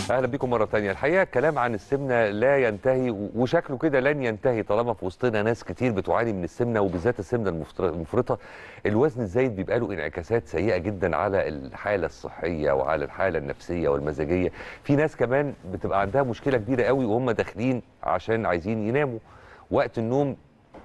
اهلا بكم مره تانية الحقيقه الكلام عن السمنه لا ينتهي و- وشكله كده لن ينتهي طالما في وسطنا ناس كتير بتعاني من السمنه وبالذات السمنه المفتر- المفرطه الوزن الزايد بيبقى له انعكاسات سيئه جدا على الحاله الصحيه وعلى الحاله النفسيه والمزاجيه في ناس كمان بتبقى عندها مشكله كبيره قوي وهم داخلين عشان عايزين يناموا وقت النوم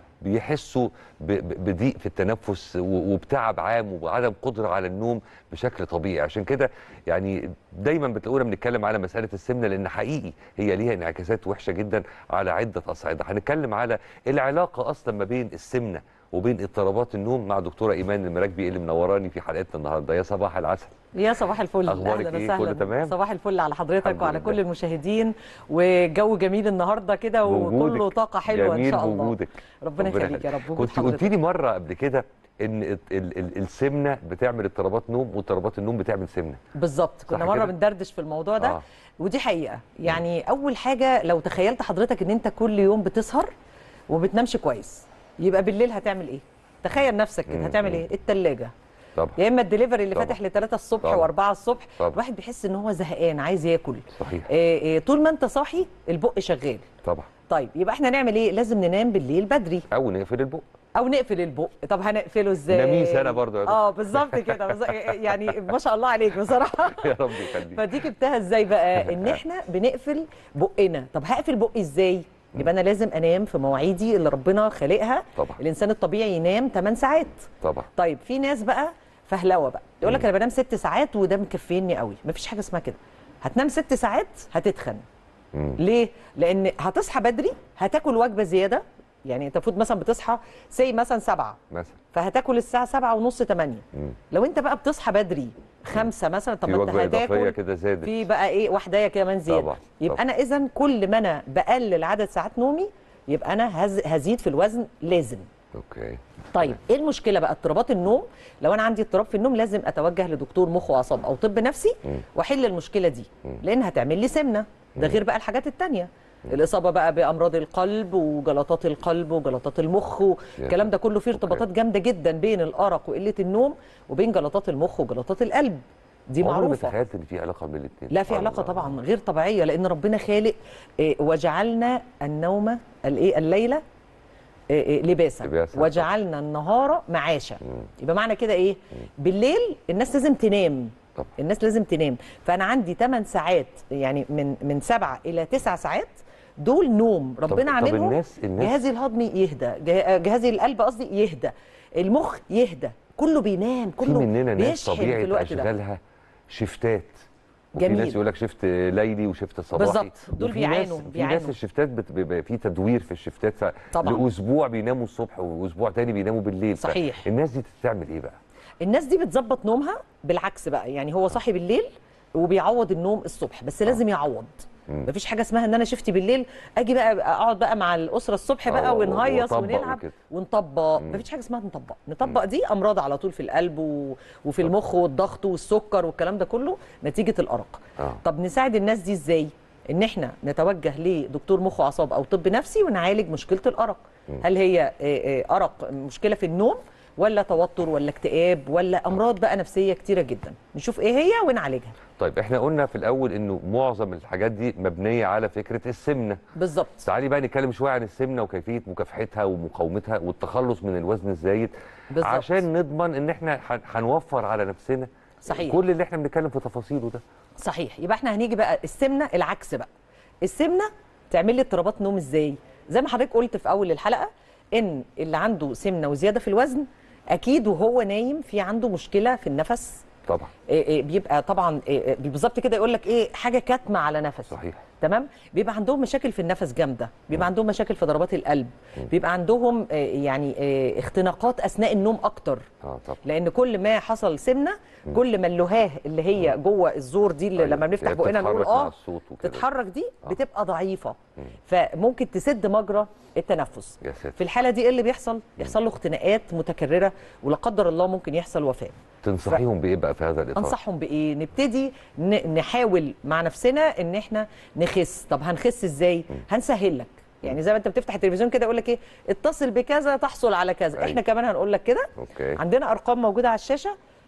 بيحسوا ب- ب- بضيق في التنفس و- وبتعب عام وعدم قدره على النوم بشكل طبيعي عشان كده يعني دايما بتلاقونا بنتكلم على مساله السمنه لان حقيقي هي ليها انعكاسات وحشه جدا على عده اصعده هنتكلم على العلاقه اصلا ما بين السمنه وبين اضطرابات النوم مع دكتوره ايمان المراكبي اللي منوراني في حلقتنا النهارده يا صباح العسل يا صباح الفل أخبارك أهلاً إيه؟ وسهلاً. كله تمام؟ صباح الفل على حضرتك الحمد وعلى لله. كل المشاهدين وجو جميل النهارده كده وكله بوجودك. طاقه حلوه جميل ان شاء الله بوجودك ربنا يخليك يا رب وجود كنت قلت حضرتك لي مره قبل كده ان ال- ال- ال- السمنه بتعمل اضطرابات نوم واضطرابات النوم بتعمل سمنه بالظبط كنا صح مره كده؟ بندردش في الموضوع ده آه. ودي حقيقه يعني اول حاجه لو تخيلت حضرتك ان انت كل يوم بتسهر وبتنامش كويس يبقى بالليل هتعمل ايه تخيل نفسك كده مم، هتعمل مم. ايه التلاجة طبعا يا اما الدليفري اللي طبعا. فاتح ل 3 الصبح طبعا. و4 الصبح طبعا. الواحد بيحس ان هو زهقان عايز ياكل صحيح إيه إيه طول ما انت صاحي البق شغال طبعا طيب يبقى احنا نعمل ايه لازم ننام بالليل بدري او نقفل البق او نقفل البق طب هنقفله ازاي نميس أنا برضو يا دكتور. اه بالظبط كده بالظبط. يعني ما شاء الله عليك بصراحه يا رب يخليك فدي جبتها ازاي بقى ان احنا بنقفل بقنا طب هقفل بقي ازاي يبقى انا لازم انام في مواعيدي اللي ربنا خالقها طبعا. الانسان الطبيعي ينام 8 ساعات طبعا طيب في ناس بقى فهلوه بقى يقول لك انا بنام 6 ساعات وده مكفيني قوي مفيش حاجه اسمها كده هتنام 6 ساعات هتتخن مم. ليه؟ لأن هتصحى بدري هتاكل وجبة زيادة يعني أنت المفروض مثلا بتصحى سي مثلا سبعة مثلا فهتاكل الساعة سبعة ونص تمانية مم. لو أنت بقى بتصحى بدري خمسة مثلا طب في ما أنت وجبه اضافيه هتاكل كده زادت في بقى إيه واحدة كمان زيادة طبعا، يبقى طبعا. أنا إذا كل ما أنا بقلل عدد ساعات نومي يبقى أنا هز... هزيد في الوزن لازم اوكي طيب ايه المشكله بقى اضطرابات النوم لو انا عندي اضطراب في النوم لازم اتوجه لدكتور مخ واعصاب او طب نفسي مم. واحل المشكله دي مم. لان هتعمل لي سمنه ده غير بقى الحاجات التانية الاصابه بقى بامراض القلب وجلطات القلب وجلطات المخ والكلام ده كله فيه أوكي. ارتباطات جامده جدا بين الارق وقله النوم وبين جلطات المخ وجلطات القلب دي عمري ما معروفه تخيلت ان في علاقه بين الاثنين لا في علاقه طبعا غير طبيعيه لان ربنا خالق إيه، وجعلنا النوم الايه الليله إيه، إيه، لباسا لباسا. وجعلنا النهار معاشا مم. يبقى معنى كده ايه بالليل الناس لازم تنام طبعا الناس لازم تنام فانا عندي 8 ساعات يعني من من 7 الى 9 ساعات دول نوم طب- ربنا طب عاملهم الناس الناس جهازي الهضمي يهدى جه- جهازي القلب قصدي يهدى المخ يهدى كله بينام في كله مننا ناس بيشحن في طبيعه الوقت ده اشغالها شيفتات وفي جميل. ناس يقول لك شيفت ليلي وشيفت صباحي بالظبط. دول وفي ناس- بيعانوا- في ناس بيعانوا. الشيفتات بت- بيبقى في تدوير في الشيفتات ف... طبعاً. لاسبوع بيناموا الصبح واسبوع تاني بيناموا بالليل ف- صحيح. الناس دي تعمل ايه بقى الناس دي بتظبط نومها بالعكس بقى يعني هو صاحي بالليل وبيعوض النوم الصبح بس لازم يعوض مم. مفيش حاجه اسمها ان انا شفتي بالليل اجي بقى اقعد بقى مع الاسره الصبح آه، بقى و- ونهيص وأطبق ونلعب وكده. ونطبق مم. مفيش حاجه اسمها نطبق نطبق دي امراض على طول في القلب و... وفي المخ والضغط والسكر والكلام ده كله نتيجه الارق اه طب نساعد الناس دي ازاي ان احنا نتوجه لدكتور مخ واعصاب او طب نفسي ونعالج مشكله الارق هل هي آه، آه، ارق مشكله في النوم ولا توتر ولا اكتئاب ولا امراض بقى نفسيه كتيره جدا نشوف ايه هي ونعالجها طيب احنا قلنا في الاول انه معظم الحاجات دي مبنيه على فكره السمنه بالظبط تعالي بقى نتكلم شويه عن السمنه وكيفيه مكافحتها ومقاومتها والتخلص من الوزن الزايد بالظبط. عشان نضمن ان احنا هن- هنوفر على نفسنا صحيح. كل اللي احنا بنتكلم في تفاصيله ده صحيح يبقى احنا هنيجي بقى السمنه العكس بقى السمنه تعمل لي اضطرابات نوم ازاي زي ما حضرتك قلت في اول الحلقه ان اللي عنده سمنه وزياده في الوزن اكيد وهو نايم في عنده مشكله في النفس طبعا إيه إيه بيبقى طبعا إيه إيه بالظبط كده يقول لك ايه حاجه كاتمه على نفسه صحيح تمام بيبقى عندهم مشاكل في النفس جامده بيبقى عندهم مشاكل في ضربات القلب بيبقى عندهم آه، يعني آه، اختناقات اثناء النوم اكتر اه طبعا لان كل ما حصل سمنه كل ما اللهاه اللي هي جوه الزور دي اللي أيوة. لما بنفتح هي بقنا نقول بتتحرك مع اه الصوت وكده. تتحرك دي آه. بتبقى ضعيفه فممكن تسد مجرى التنفس يا ساتر في الحاله دي ايه اللي بيحصل يحصل له اختناقات متكرره ولا قدر الله ممكن يحصل وفاه تنصحيهم بايه بقى في هذا الاطار انصحهم بايه نبتدي ن- نحاول مع نفسنا ان احنا نخس طب هنخس ازاي هنسهل لك يعني زي ما انت بتفتح التلفزيون كده يقول لك ايه اتصل بكذا تحصل على كذا أيوة. احنا كمان هنقول لك كده اوكي عندنا ارقام موجوده على الشاشه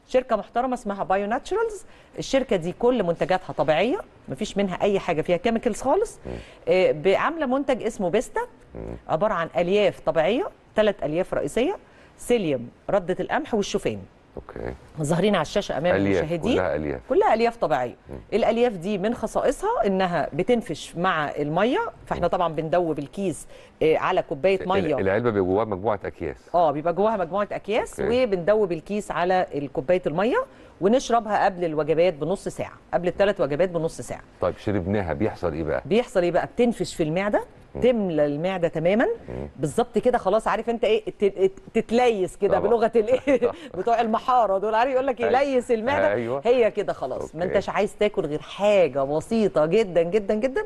شركه محترمه اسمها بايو ناتشرالز الشركه دي كل منتجاتها طبيعيه مفيش منها اي حاجه فيها كيميكالز خالص آه، ب- عامله منتج اسمه بيستا عباره عن الياف طبيعيه ثلاث الياف رئيسيه سيليوم رده القمح والشوفان اوكي ظاهرين على الشاشه امام الياف المشاهدين كلها الياف كلها الياف طبيعيه الالياف دي من خصائصها انها بتنفش مع الميه فاحنا طبعا بندوب الكيس آه، على كوبايه ال- ميه العلبه بيبقى جواها مجموعه اكياس اه بيبقى جواها مجموعه اكياس أوكي. وبندوب الكيس على كوبايه الميه ونشربها قبل الوجبات بنص ساعه قبل الثلاث وجبات بنص ساعه طيب شربناها بيحصل ايه بقى بيحصل ايه بقى بتنفش في المعده تملى المعده تماما بالظبط كده خلاص عارف انت ايه ت- تتليس كده طبعا. بلغه الايه بتوع المحاره دول عارف يقول لك أيوة. يليس المعده أيوة. هي كده خلاص ما أوكي. انتش عايز تاكل غير حاجه بسيطه جدا جدا جدا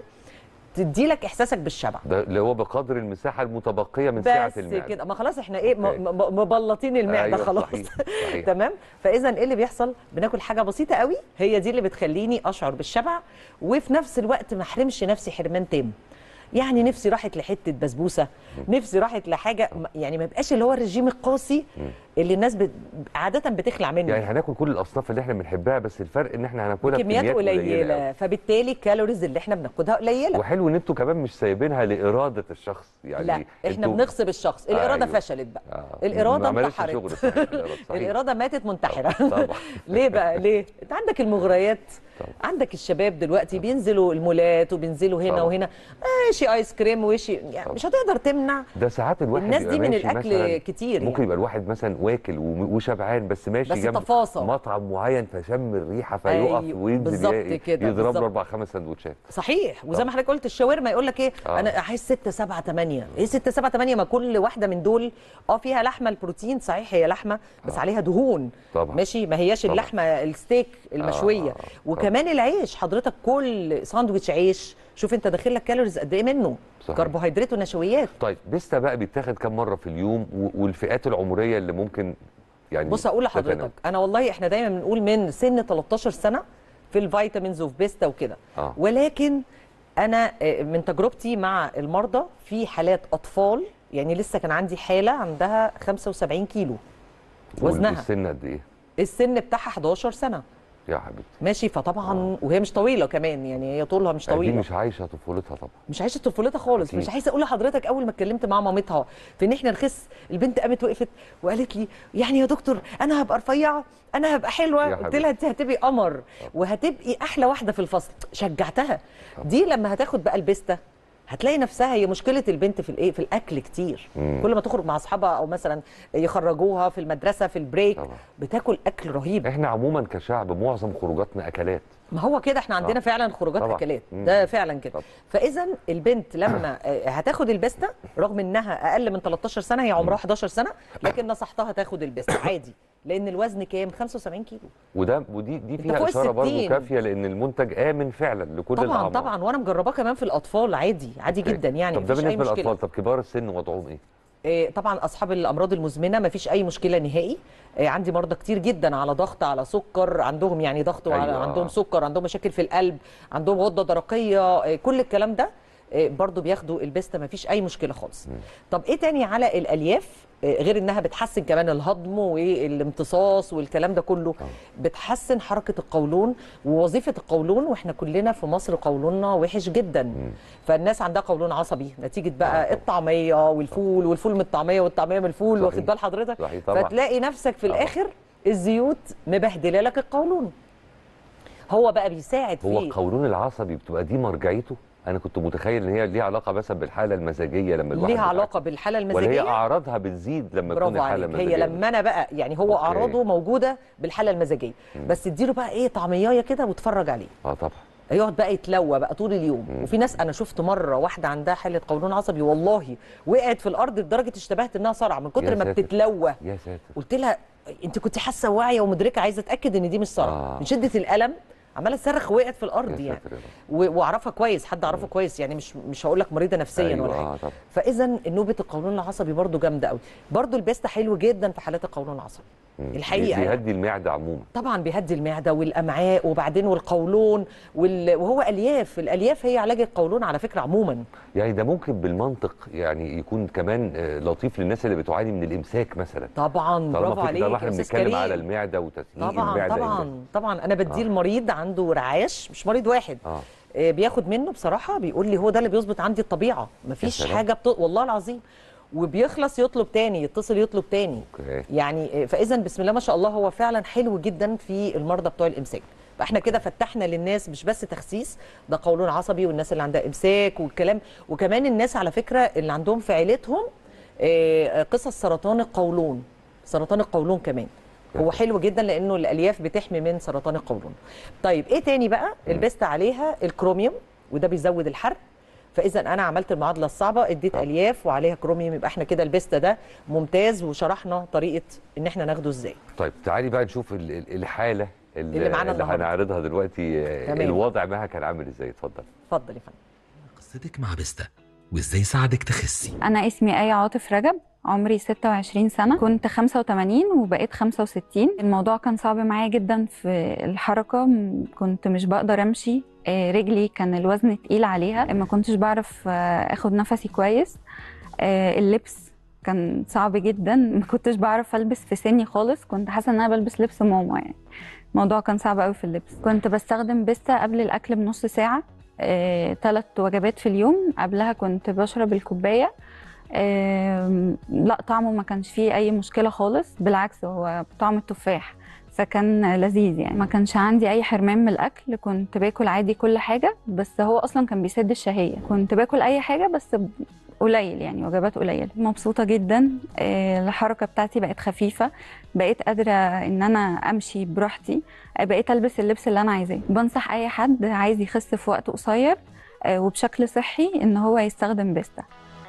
تدي لك احساسك بالشبع ده اللي هو بقدر المساحه المتبقيه من سعه بس المعده كده ما خلاص احنا ايه م- أوكي. م- مبلطين المعده أيوة، خلاص صحيح، صحيح. تمام فاذا ايه اللي بيحصل بناكل حاجه بسيطه قوي هي دي اللي بتخليني اشعر بالشبع وفي نفس الوقت ما احرمش نفسي حرمان تام يعني نفسي راحت لحته بسبوسه نفسي راحت لحاجه م- يعني ما يبقاش اللي هو الرجيم القاسي اللي الناس بت... عاده بتخلع منه يعني هناكل كل الاصناف اللي احنا بنحبها بس الفرق ان احنا هناكلها كميات بكميات قليله أوي. فبالتالي الكالوريز اللي احنا بناخدها قليله وحلو ان انتوا كمان مش سايبينها لاراده الشخص يعني لا احنا انتوا- بنغصب الشخص الاراده أيوة. فشلت بقى آه. الاراده ما عملتش انتحرت شغل صحيح الإرادة، صحيح. الاراده ماتت منتحره طبعا. ليه بقى ليه انت عندك المغريات طبعا. عندك الشباب دلوقتي بينزلوا المولات وبينزلوا هنا طبعا. وهنا ماشي ايس كريم وشي يعني مش هتقدر تمنع ده ساعات الواحد الناس بيبقى دي من ماشي الأكل مثلاً كتير ممكن يعني. يبقى الواحد مثلا واكل وم- وشبعان بس ماشي بس جنب تفاصيل. مطعم معين فشم الريحه فيقف أيوة، وينزل بالظبط ي- كده، يضرب له بالظبط. اربع خمس سندوتشات صحيح وزي طبعا. ما حضرتك قلت الشاورما يقول لك ايه آه. انا عايز 6 7 8 ايه 6 7 8 ما كل واحده من دول اه فيها لحمه البروتين صحيح هي لحمه بس عليها دهون طبعا. ماشي ما هياش طبعا. اللحمه الستيك المشويه آه، وكمان العيش حضرتك كل ساندوتش عيش شوف انت داخل لك كالوريز قد ايه منه صحيح. كربوهيدرات ونشويات طيب بيستا بقى بيتاخد كم مره في اليوم و- والفئات العمريه اللي ممكن يعني بص اقول تتناول؟ لحضرتك انا والله احنا دايما بنقول من سن 13 سنه في الفيتامينز وفي بيستا وكده آه. ولكن انا آه، من تجربتي مع المرضى في حالات اطفال يعني لسه كان عندي حاله عندها 75 كيلو وزنها والسن قد ايه السن بتاعها 11 سنه يا حبيبتي ماشي فطبعا وهي مش طويله كمان يعني هي طولها مش دي طويله مش عايشه طفولتها طبعا مش عايشه طفولتها خالص أكيد. مش عايزه اقول لحضرتك اول ما اتكلمت مع مامتها في ان احنا نخس البنت قامت وقفت وقالت لي يعني يا دكتور انا هبقى رفيعه انا هبقى يا حلوه قلت حبيبتي. لها انت هتبقي قمر وهتبقي احلى واحده في الفصل شجعتها دي لما هتاخد بقى البسته هتلاقي نفسها هي مشكله البنت في الايه في الاكل كتير مم. كل ما تخرج مع اصحابها او مثلا يخرجوها في المدرسه في البريك طبعا. بتاكل اكل رهيب احنا عموما كشعب معظم خروجاتنا اكلات ما هو كده احنا عندنا آه. فعلا خروجات طبعا. اكلات مم. ده فعلا كده طبعا. فاذا البنت لما آه، هتاخد البسته رغم انها اقل من 13 سنه هي عمرها 11 سنه لكن نصحتها تاخد البسته عادي لان الوزن كام 75 كيلو وده ودي دي أنت فيها فوق اشاره برضه الستين. كافيه لان المنتج امن فعلا لكل طبعا الاعمار طبعا وانا مجرباه كمان في الاطفال عادي عادي أوكي. جدا يعني طب ده مفيش اي بالنسبه مشكله للاطفال طب كبار السن وضعهم ايه آه، طبعا اصحاب الامراض المزمنه ما فيش اي مشكله نهائي آه، عندي مرضى كتير جدا على ضغط على سكر عندهم يعني ضغط وعلى أيوة. عندهم سكر عندهم مشاكل في القلب عندهم غده درقيه آه، كل الكلام ده آه، برضو بياخدوا البسته ما فيش اي مشكله خالص طب ايه تاني على الالياف آه، غير انها بتحسن كمان الهضم والامتصاص والكلام ده كله بتحسن حركه القولون ووظيفه القولون واحنا كلنا في مصر قولوننا وحش جدا فالناس عندها قولون عصبي نتيجه بقى الطعميه والفول والفول من الطعميه والطعميه من الفول صحيح. واخد بال حضرتك صحيح طبعا. فتلاقي نفسك في طبعا. الاخر الزيوت مبهدله لك القولون هو بقى بيساعد هو فيه القولون العصبي بتبقى دي مرجعيته انا كنت متخيل ان هي ليها علاقه مثلا بالحاله المزاجيه لما الواحد ليها بيتعب. علاقه بالحاله ولا هي المزاجيه اعراضها بتزيد لما تكون برافو الحاله عليك مزاجيه هي لما انا بقى يعني هو أوكي. اعراضه موجوده بالحاله المزاجيه بس اديله بقى ايه طعميايه كده واتفرج عليه اه طبعا يقعد بقى يتلوى بقى طول اليوم وفي ناس انا شفت مره واحده عندها حاله قولون عصبي والله وقعت في الارض لدرجه اشتبهت انها صرع من كتر يا ما ساتر. بتتلوى يا ساتر قلت لها انت كنت حاسه واعيه ومدركه عايزه اتاكد ان دي مش صرع آه. من شده الالم عماله تصرخ وقعت في الارض يا يعني ساتر يا و- واعرفها كويس حد اعرفه كويس يعني مش مش هقول لك مريضه نفسيا أيوة، ولا حاجه آه، طبعا. فاذا نوبه القولون العصبي برضو جامده قوي برضو البيستا حلو جدا في حالات القولون العصبي الحقيقه يعني. بيهدي المعده عموما طبعا بيهدي المعده والامعاء وبعدين والقولون وال... وهو الياف الالياف هي علاج القولون على فكره عموما يعني ده ممكن بالمنطق يعني يكون كمان آه، لطيف للناس اللي بتعاني من الامساك مثلا طبعا برافو طالما في عليك كده يا احنا أستاذ بنتكلم كريم. على المعده وتسنيق طبعا المعده طبعا طبعا انا بديه آه. المريض عنده رعاش مش مريض واحد اه آه، بياخد منه بصراحه بيقول لي هو ده اللي بيظبط عندي الطبيعه مفيش سلام. حاجه بت... والله العظيم وبيخلص يطلب تاني يتصل يطلب تاني اوكي يعني آه، فاذا بسم الله ما شاء الله هو فعلا حلو جدا في المرضى بتوع الامساك فاحنا كده فتحنا للناس مش بس تخسيس ده قولون عصبي والناس اللي عندها امساك والكلام وكمان الناس على فكره اللي عندهم في عيلتهم آه، قصص سرطان القولون سرطان القولون كمان هو حلو جدا لانه الالياف بتحمي من سرطان القولون طيب ايه تاني بقى البست عليها الكروميوم وده بيزود الحرق فاذا انا عملت المعادله الصعبه اديت آه. الياف وعليها كروميوم يبقى احنا كده البيستا ده ممتاز وشرحنا طريقه ان احنا ناخده ازاي طيب تعالي بقى نشوف ال- ال- الحاله اللي, اللي معانا اللي النهاردة. هنعرضها دلوقتي آه، تمام. الوضع معاها كان عامل ازاي اتفضل اتفضل يا فندم قصتك مع بيستا وازاي ساعدك تخسي أنا اسمي آية عاطف رجب عمري 26 سنة كنت 85 وبقيت 65 الموضوع كان صعب معايا جدا في الحركة م- كنت مش بقدر أمشي آه، رجلي كان الوزن تقيل عليها ما كنتش بعرف آه، أخد نفسي كويس آه، اللبس كان صعب جدا ما كنتش بعرف ألبس في سني خالص كنت حاسة إن أنا بلبس لبس ماما يعني الموضوع كان صعب قوي في اللبس كنت بستخدم بيستا قبل الأكل بنص ساعة ثلاث وجبات في اليوم قبلها كنت بشرب الكوباية آم، لا طعمه ما كانش فيه اي مشكله خالص بالعكس هو طعم التفاح فكان لذيذ يعني ما كانش عندي اي حرمان من الاكل كنت باكل عادي كل حاجه بس هو اصلا كان بيسد الشهيه كنت باكل اي حاجه بس ب- قليل يعني وجبات قليله مبسوطه جدا آه، الحركه بتاعتي بقت خفيفه بقيت قادره ان انا امشي براحتي آه، بقيت البس اللبس اللي انا عايزاه بنصح اي حد عايز يخس في وقت قصير آه، وبشكل صحي ان هو يستخدم بيستا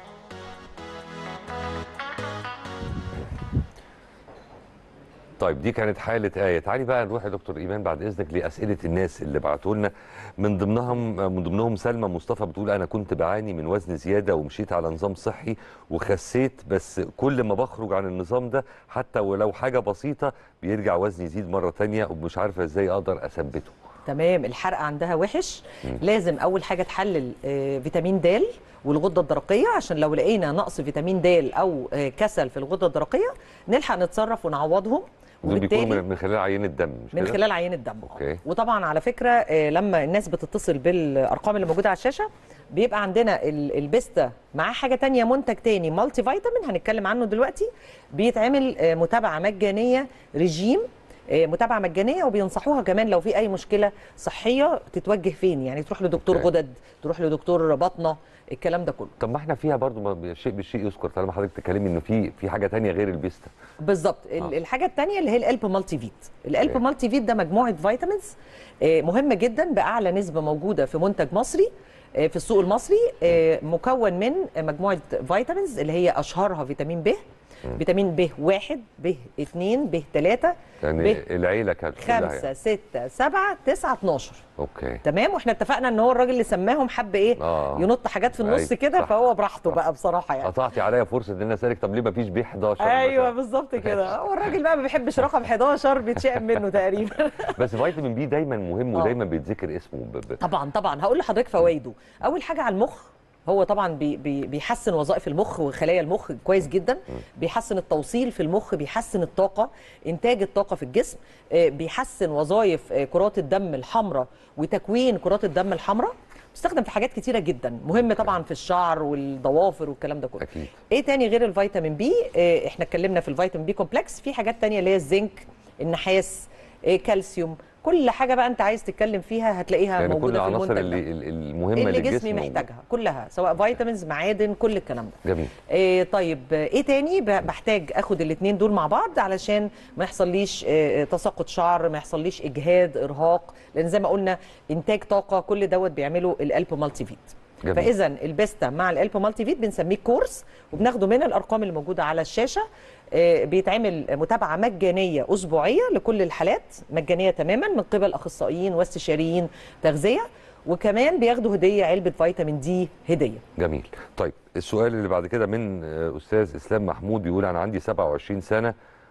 طيب دي كانت حالة آية تعالي بقى نروح يا دكتور إيمان بعد إذنك لأسئلة الناس اللي بعتوا لنا من ضمنهم من ضمنهم سلمى مصطفى بتقول أنا كنت بعاني من وزن زيادة ومشيت على نظام صحي وخسيت بس كل ما بخرج عن النظام ده حتى ولو حاجة بسيطة بيرجع وزني يزيد مرة تانية ومش عارفة إزاي أقدر أثبته تمام الحرق عندها وحش لازم اول حاجه تحلل آه، فيتامين د والغده الدرقيه عشان لو لقينا نقص فيتامين د او آه، كسل في الغده الدرقيه نلحق نتصرف ونعوضهم دول بيكونوا وبالتالي من من خلال عينة الدم مش من كده؟ خلال عينه دم أوكي. وطبعا على فكره آه، لما الناس بتتصل بالارقام اللي موجوده على الشاشه بيبقى عندنا ال- البيستا معاه حاجه تانية منتج تاني مالتي فيتامين هنتكلم عنه دلوقتي بيتعمل آه، متابعه مجانيه رجيم آه، متابعه مجانيه وبينصحوها كمان لو في اي مشكله صحيه تتوجه فين يعني تروح لدكتور أوكي. غدد تروح لدكتور بطنه الكلام ده كله طب ما احنا فيها برضو ما شيء بالشيء يذكر طالما حضرتك تتكلمي انه في في حاجه تانية غير البيستا بالظبط آه. آه. الحاجه الثانيه اللي هي الالب مالتي فيت الالب أوكي. مالتي فيت ده مجموعه فيتامينز آه، مهمه جدا باعلى نسبه موجوده في منتج مصري آه، في السوق المصري آه، مكون من مجموعه فيتامينز اللي هي اشهرها فيتامين ب فيتامين ب 1 ب 2 ب 3 يعني ب- العيله كانت كلها 5 يعني. 6 7 9 12 اوكي تمام واحنا اتفقنا ان هو الراجل اللي سماهم حب ايه آه. ينط حاجات في النص أيوة، كده صح. فهو براحته صح. بقى بصراحه يعني قطعتي عليا فرصه ان انا اسالك طب ليه ما فيش بي 11 ايوه مثلاً؟ بالظبط كده هو الراجل بقى ما بيحبش رقم 11 بيتشائم منه تقريبا بس فيتامين بي دايما مهم آه. ودايما بيتذكر اسمه ب... ب... طبعا طبعا هقول لحضرتك فوائده اول حاجه على المخ هو طبعا بي بي بيحسن وظائف المخ وخلايا المخ كويس جدا بيحسن التوصيل في المخ بيحسن الطاقه انتاج الطاقه في الجسم آه، بيحسن وظائف آه، كرات الدم الحمراء وتكوين كرات الدم الحمراء بيستخدم في حاجات كتيره جدا مهم طبعا في الشعر والضوافر والكلام ده كله اكيد ايه تاني غير الفيتامين بي آه، احنا اتكلمنا في الفيتامين بي كومبلكس في حاجات تانية اللي هي الزنك النحاس آه، كالسيوم كل حاجه بقى انت عايز تتكلم فيها هتلاقيها يعني كل موجوده في العناصر المنتج ده. اللي ال- المهمه اللي للجسم جسمي موجودة. محتاجها كلها سواء فيتامينز معادن كل الكلام ده جميل إيه طيب آه، ايه تاني ب- بحتاج اخد الاثنين دول مع بعض علشان ما يحصليش آه، تساقط شعر ما يحصليش اجهاد ارهاق لان زي ما قلنا انتاج طاقه كل دوت بيعمله الالب مالتي فيت جميل. فاذا البيستا مع الالب مالتي فيت بنسميه كورس وبناخده من الارقام اللي موجوده على الشاشه آه، بيتعمل متابعه مجانيه اسبوعيه لكل الحالات مجانيه تماما من قبل اخصائيين واستشاريين تغذيه وكمان بياخدوا هديه علبه فيتامين دي هديه جميل طيب السؤال اللي بعد كده من آه، استاذ اسلام محمود بيقول انا عندي 27 سنه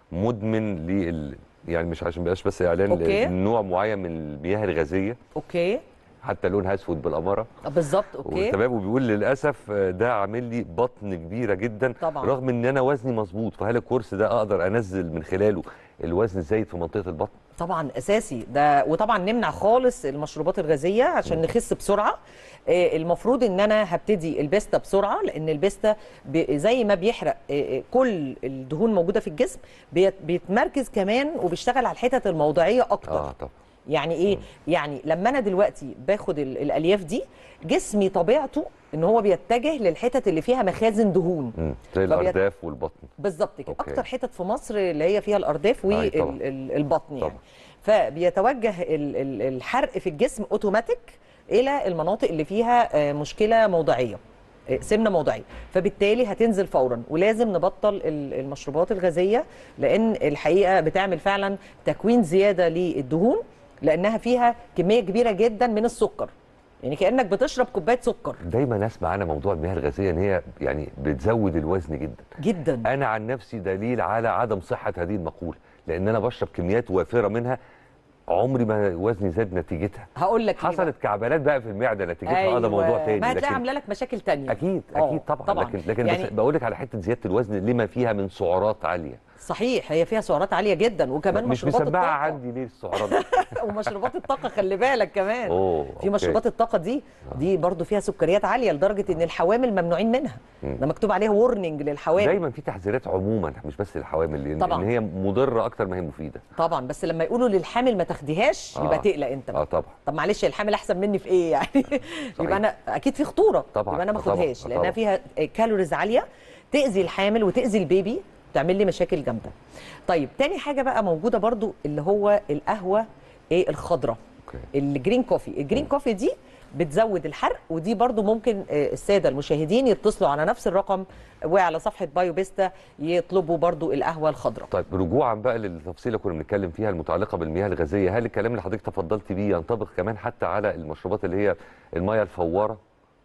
مدمن لل يعني مش عشان مبقاش بس اعلان أوكي. لنوع معين من المياه الغازيه اوكي حتى لونها اسود بالاماره بالظبط اوكي تمام وبيقول للاسف آه، ده عامل لي بطن كبيره جدا طبعا. رغم ان انا وزني مظبوط فهل الكورس ده اقدر انزل من خلاله الوزن الزايد في منطقه البطن طبعا اساسي ده وطبعا نمنع خالص المشروبات الغازيه عشان نخس بسرعه آه، المفروض ان انا هبتدي البيستا بسرعه لان البيستا ب- زي ما بيحرق آه، آه، كل الدهون موجوده في الجسم بيت- بيتمركز كمان وبيشتغل على الحتت الموضعيه اكتر اه طبعا يعني ايه يعني لما انا دلوقتي باخد ال- الالياف دي جسمي طبيعته ان هو بيتجه للحتت اللي فيها مخازن دهون مم. زي فبيت- الارداف والبطن بالظبط كده أوكي. اكتر حتت في مصر اللي هي فيها الارداف أي طبعاً. والبطن يعني طبعاً. فبيتوجه ال- ال- الحرق في الجسم اوتوماتيك الى المناطق اللي فيها آه، مشكله موضعيه آه، سمنه موضعيه فبالتالي هتنزل فورا ولازم نبطل ال- المشروبات الغازيه لان الحقيقه بتعمل فعلا تكوين زياده للدهون لانها فيها كميه كبيره جدا من السكر يعني كانك بتشرب كوبايه سكر دايما اسمع انا موضوع المياه الغازيه ان هي يعني بتزود الوزن جدا جدا انا عن نفسي دليل على عدم صحه هذه المقوله لان انا بشرب كميات وافره منها عمري ما وزني زاد نتيجتها هقول لك ليه بقى. حصلت كعبلات بقى في المعده نتيجتها اه ده موضوع تاني ما هتلاقي لكن عامله لك مشاكل تانية اكيد آه، اكيد طبعا, طبعا لكن لكن يعني بس بقول لك على حته زياده الوزن لما فيها من سعرات عاليه صحيح هي فيها سعرات عاليه جدا وكمان مش مشروبات مسمعه الطاقه عندي ليه السعرات دي؟ ومشروبات الطاقه خلي بالك كمان اوه في أوكي. مشروبات الطاقه دي دي برضو فيها سكريات عاليه لدرجه ان الحوامل ممنوعين منها مم. ده مكتوب عليها وورنينج للحوامل دايما في تحذيرات عموما مش بس للحوامل لان طبعاً. إن هي مضره اكتر ما هي مفيده طبعا بس لما يقولوا للحامل ما تاخديهاش آه. يبقى تقلق انت اه بقى. طبعا طب معلش الحامل احسن مني في ايه يعني يبقى انا اكيد في خطوره طبعاً، يبقى انا ما طبعاً، اخدهاش طبعاً. لانها فيها كالوريز عاليه تاذي الحامل وتاذي البيبي تعمل لي مشاكل جامده طيب تاني حاجه بقى موجوده برضو اللي هو القهوه ايه الخضراء اوكي الجرين كوفي الجرين كوفي دي بتزود الحرق ودي برضو ممكن آه، الساده المشاهدين يتصلوا على نفس الرقم وعلى صفحه بايو بيستا يطلبوا برضو القهوه الخضراء طيب رجوعا بقى للتفصيله اللي كنا بنتكلم فيها المتعلقه بالمياه الغازيه هل الكلام اللي حضرتك تفضلت بيه ينطبق كمان حتى على المشروبات اللي هي المياه الفواره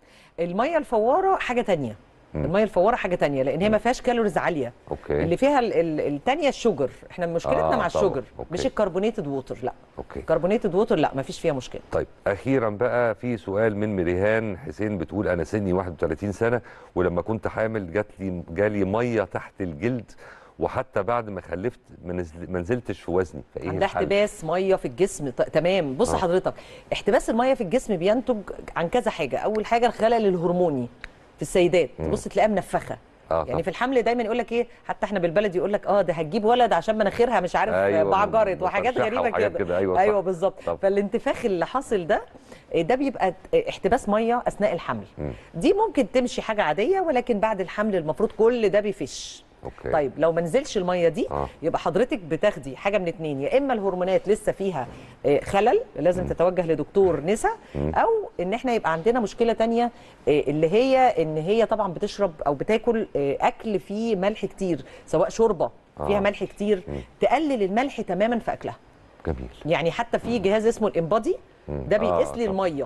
الميه الفواره حاجه تانية مم. الميه الفواره حاجه تانية لان هي ما فيهاش كالوريز عاليه اوكي اللي فيها ال- ال- التانية الشوجر احنا مشكلتنا آه، مع طبعاً. الشوجر أوكي. مش الكربونيتد ووتر لا اوكي كربونيتد ووتر لا ما فيش فيها مشكله طيب اخيرا بقى في سؤال من مريهان حسين بتقول انا سني 31 سنه ولما كنت حامل جات لي جالي ميه تحت الجلد وحتى بعد ما خلفت ما نزل- ما نزلتش في وزني فايه عندها الحل؟ احتباس ميه في الجسم ط- تمام بص آه. حضرتك احتباس الميه في الجسم بينتج عن كذا حاجه اول حاجه الخلل الهرموني في السيدات مم. تبص تلاقيها منفخه اه يعني طبعاً. في الحمل دايما يقول لك ايه حتى احنا بالبلد يقول لك اه ده هتجيب ولد عشان مناخيرها مش عارف أيوة، بعجرت وحاجات مترشحة غريبه وحاجات كده كده، أيوة، صح. ايوه بالظبط طب. فالانتفاخ اللي حاصل ده آه، ده بيبقى آه، احتباس ميه اثناء الحمل مم. دي ممكن تمشي حاجه عاديه ولكن بعد الحمل المفروض كل ده بيفش اوكي طيب لو ما نزلش الميه دي آه. يبقى حضرتك بتاخدي حاجه من اتنين يا اما الهرمونات لسه فيها آه، خلل لازم تتوجه لدكتور نساء او ان احنا يبقى عندنا مشكله تانية آه، اللي هي ان هي طبعا بتشرب او بتاكل آه، اكل فيه ملح كتير سواء شوربه فيها آه. ملح كتير تقلل الملح تماما في اكلها جميل يعني حتى في جهاز اسمه الامبادي ده بيقيس آه، لي طبعاً. الميه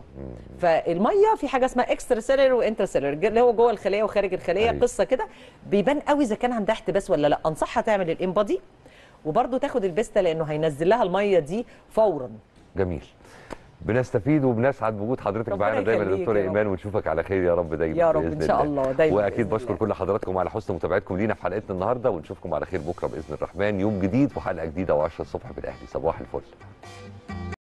فالميه في حاجه اسمها اكسترا سيلر وانترا سيلر اللي هو جوه الخليه وخارج الخليه أيوة. قصه كده بيبان قوي اذا كان عندها احتباس ولا لا انصحها تعمل الامبادي وبرده تاخد البيستا لانه هينزل لها الميه دي فورا جميل بنستفيد وبنسعد بوجود حضرتك ربنا معانا دايما يا يخليك دكتوره يا رب. ايمان ونشوفك على خير يا رب دايما يا رب بإذن ان شاء الله دايما واكيد بإذن بشكر الله. كل حضراتكم على حسن متابعتكم لينا في حلقتنا النهارده ونشوفكم على خير بكره باذن الرحمن يوم جديد وحلقه جديده و10 الصبح بالاهلي صباح الفل